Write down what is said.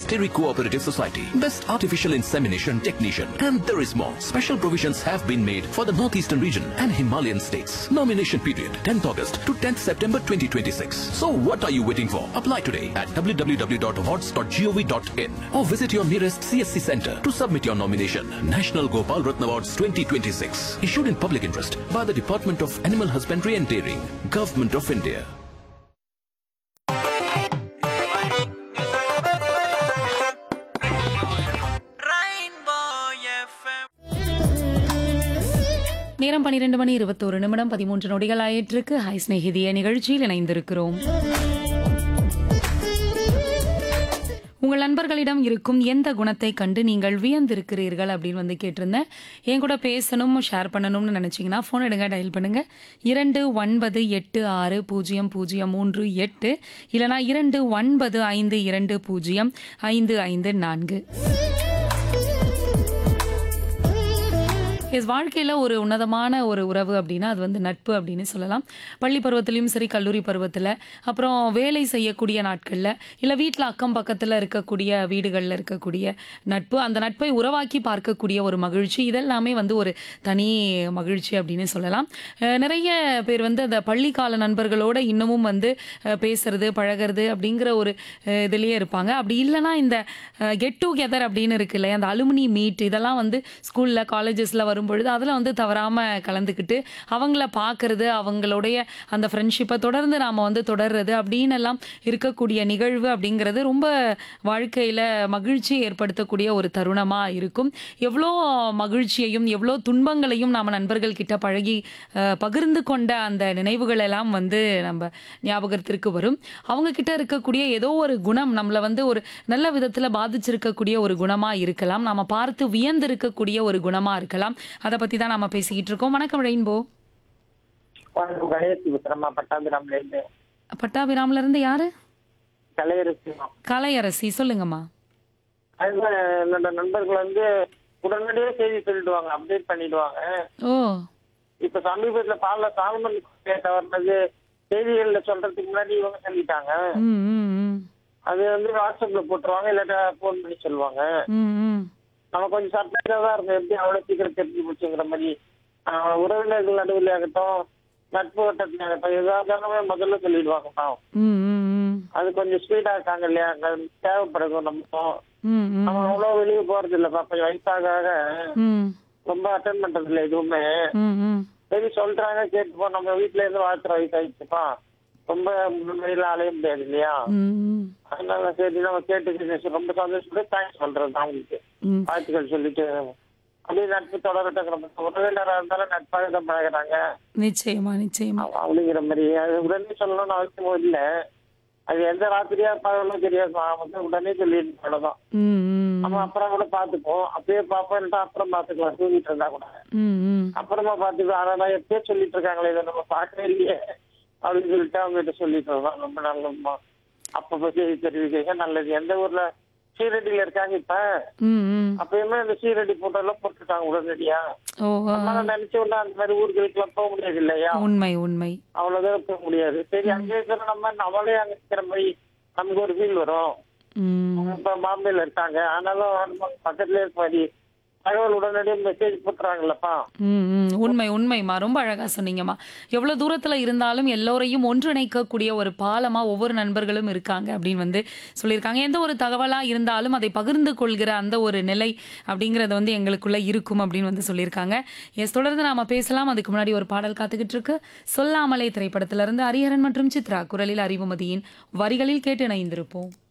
Dairy Cooperative Society, Best Artificial Insemination Technician, and there is more. Special provisions have been made for the Northeastern region and Himalayan states. Nomination period 10th August to 10th September 2026. So what are you waiting for? Apply today at www.awards.gov.in or visit your nearest CSC center to submit your nomination. National Gopal Ratna Awards 2026. Issued in public interest by the Department of Animal Husbandry and Dairying, Government of India. நேரம் பன்னிரண்டு மணி இருபத்தோரு நிமிடம் பதிமூன்று நொடிகள் ஆயிற்றுக்கு high ஸ்நேகிதிய நிகழ்ச்சியில் இணைந்திருக்கிறோம் உங்கள் நண்பர்களிடம் இருக்கும் எந்த குணத்தை கண்டு நீங்கள் வியந்திருக்கிறீர்கள் அப்படின்னு வந்து கேட்டிருந்தேன் என் கூட பேசணும் ஷேர் பண்ணணும்னு நினச்சிங்கன்னா ஃபோன் எடுங்க டயல் பண்ணுங்க இரண்டு ஒன்பது எட்டு ஆறு பூஜ்ஜியம் பூஜ்ஜியம் மூன்று எட்டு இல்லைனா இரண்டு ஒன்பது ஐந்து இரண்டு பூஜ்ஜியம் ஐந்து ஐந்து நான்கு எஸ் வாழ்க்கையில் ஒரு உன்னதமான ஒரு உறவு அப்படின்னா அது வந்து நட்பு அப்படின்னு சொல்லலாம் பள்ளி பருவத்திலையும் சரி கல்லூரி பருவத்தில் அப்புறம் வேலை செய்யக்கூடிய நாட்களில் இல்லை வீட்டில் அக்கம் பக்கத்தில் இருக்கக்கூடிய வீடுகளில் இருக்கக்கூடிய நட்பு அந்த நட்பை உறவாக்கி பார்க்கக்கூடிய ஒரு மகிழ்ச்சி இதெல்லாமே வந்து ஒரு தனி மகிழ்ச்சி அப்படின்னு சொல்லலாம் அஹ் நிறைய பேர் வந்து அந்த பள்ளிக்கால நண்பர்களோட இன்னமும் வந்து அஹ், பேசுறது பழகிறது அப்படிங்கிற ஒரு அஹ், இதுலயே இருப்பாங்க அப்படி இல்லைன்னா இந்த கெட் டுகெதர் அப்படின்னு இருக்கு இல்லையா அந்த அலுமினி மீட் இதெல்லாம் வந்து ஸ்கூலில் காலேஜஸில் வரும்பொழுது அதில் வந்து தவறாமல் கலந்துக்கிட்டு அவங்கள பார்க்கறது அவங்களுடைய அந்த ஃப்ரெண்ட்ஷிப்பை தொடர்ந்து நாம் வந்து தொடர்றது அப்படின்னு எல்லாம் இருக்கக்கூடிய நிகழ்வு அப்படிங்கிறது ரொம்ப வாழ்க்கையில் மகிழ்ச்சி ஏற்படுத்தக்கூடிய ஒரு தருணமாக இருக்கும் எவ்வளோ மகிழ்ச்சியையும் எவ்வளோ துன்பங்களையும் நாம் நண்பர்கள் கிட்ட பழகி அஹ், பகிர்ந்து கொண்ட அந்த நினைவுகள் எல்லாம் வந்து நம்ம ஞாபகத்திற்கு வரும் அவங்க கிட்ட இருக்கக்கூடிய ஏதோ ஒரு குணம் நம்மளை வந்து ஒரு நல்ல விதத்தில் பாதிச்சிருக்கக்கூடிய ஒரு குணமாக இருக்கலாம் நாம பார்த்து வியந்து இருக்கக்கூடிய ஒரு குணமாக இருக்கலாம் அதை பற்றி தான் நாம பேசிக்கிட்டு இருக்கோம் வணக்கம் ரெயின்போ வணக்கம் கணேசி விக்ரமா பட்டாபிராம்ல இருந்து பட்டாபிராம்ல இருந்து யாரு கலையரசி கலையரசி சொல்லுங்கம்மா அதுதான் என்னோட நண்பர்கள் வந்து உடனடியே செய்தி சொல்லிடுவாங்க அப்டேட் பண்ணிடுவாங்க ஓ இப்ப சமீபத்துல பால சால்மன் கேட்ட வர்றது செய்திகள்ல சொல்றதுக்கு முன்னாடி இவங்க சொல்லிட்டாங்க ம் ம் ம் அது வந்து வாட்ஸ்அப்ல போட்டுருவாங்க இல்லாட்டா போன் பண்ணி சொல்லுவாங்க ம் ம் நம்ம கொஞ்சம் சர்ப்ரைஸா தான் இருக்கும் எப்படி அவ்வளவு சீக்கிரம் தெரிஞ்சு போச்சுங்கிற மாதிரி ஆஹ் உறவினர்கள் நடுவில் ஆகட்டும் நட்பு வட்டத்துல ஆகட்டும் எதா இருந்தாலும் முதல்ல சொல்லிடுவாங்க பாவம் ம் ம் ம் அது கொஞ்சம் ஸ்பீடா இருக்காங்க இல்லையா அங்க தேவைப்படுது நமக்கும் ம் ம் நம்ம அவ்வளவு வெளியே போறது இல்ல பாப்பா வயசாக ஆக ம் ரொம்ப அட்டன் பண்றது இல்ல எதுவுமே ம் ம் சரி சொல்றாங்க கேட்டுப்போம் நம்ம வீட்டுல இருந்து வாழ்த்துற வயசு ஆயிடுச்சுப்பா ரொம்ப முன்னில அலைய முடியாது இல்லையா ம் அதனால சரி நம்ம கேட்டு ரொம்ப சந்தோஷப்பட்டு தேங்க்ஸ் பண்றது தான் உங்களுக்கு ம் வாழ்த்துக்கள் சொல்லிட்டு அப்படியே நட்பு தொடரட்டுங்கிற மாதிரி உறவினரா இருந்தாலும் நட்பாக தான் பழகுறாங்க நிச்சயமா நிச்சயமா அவ- அப்படிங்கிற மாதிரி அது உடனே சொல்லணும்னு அவசியமும் இல்ல அது எந்த ராத்திரியா பழகணும் தெரியாது நான் வந்து உடனே சொல்லிட்டு அவ்வளவுதான் ம் ம் நம்ம அப்புறம் கூட பாத்துப்போம் அப்பயே பாப்போம் அப்புறம் பாத்துக்கலாம் தூங்கிட்டு இருந்தா கூட ம் ம் அப்புறமா பாத்துக்கலாம் ஆனா நான் எப்பயே சொல்லிட்டு இருக்காங்களே இதை நம்ம பார்க்கவே இல்லையே அப்படின்னு சொல்லிட்டு அவங்க கிட்ட சொல்லிட்டு இருக்கோம் ரொம்ப நல்ல அப்பப்ப செய்தி தெரிவிக்க நல்லது எந்த ஊர்ல சீரடியில இருக்காங்க இப்ப ம் ம் அப்பயுமே இந்த சீரடி போட்டோ எல்லாம் போட்டுருக்காங்க உடனடியா ஓ ஆ. நம்மளால நினைச்ச உடனே அந்த மாதிரி ஊர்களுக்கெல்லாம் போக முடியாது இல்லையா உண்மை உண்மை அவ்வளவு தூரம் போக முடியாது சரி அங்கே இருக்கிற நம்ம நம்மளே அங்க இருக்கிற மாதிரி நமக்கு ஒரு ஃபீல் வரும் ம் இப்ப பாம்பேல இருக்காங்க ஆனாலும் நம்ம பக்கத்துல இருக்க மாதிரி தகவல் உடனடியாக மெசேஜ் போட்டுறாங்கல்லப்பா ம் ம் உண்மை உண்மைம்மா ரொம்ப அழகா சொன்னீங்கம்மா எவ்வளவு தூரத்துல இருந்தாலும் எல்லோரையும் ஒன்றிணைக்கக்கூடிய ஒரு பாலமா ஒவ்வொரு நண்பர்களும் இருக்காங்க அப்படின்னு வந்து சொல்லியிருக்காங்க எந்த ஒரு தகவலா இருந்தாலும் அதை பகிர்ந்து கொள்கிற அந்த ஒரு நிலை அப்படிங்கறது வந்து எங்களுக்குள்ள இருக்கும் அப்படின்னு வந்து சொல்லியிருக்காங்க எஸ் தொடர்ந்து நாம பேசலாம் அதுக்கு முன்னாடி ஒரு பாடல் காத்துக்கிட்டு இருக்கு சொல்லாமலே திரைப்படத்திலிருந்து ஹரிஹரன் மற்றும் சித்ரா குரலில் அறிவுமதியின் வரிகளில் கேட்டு இணைந்திருப்போம்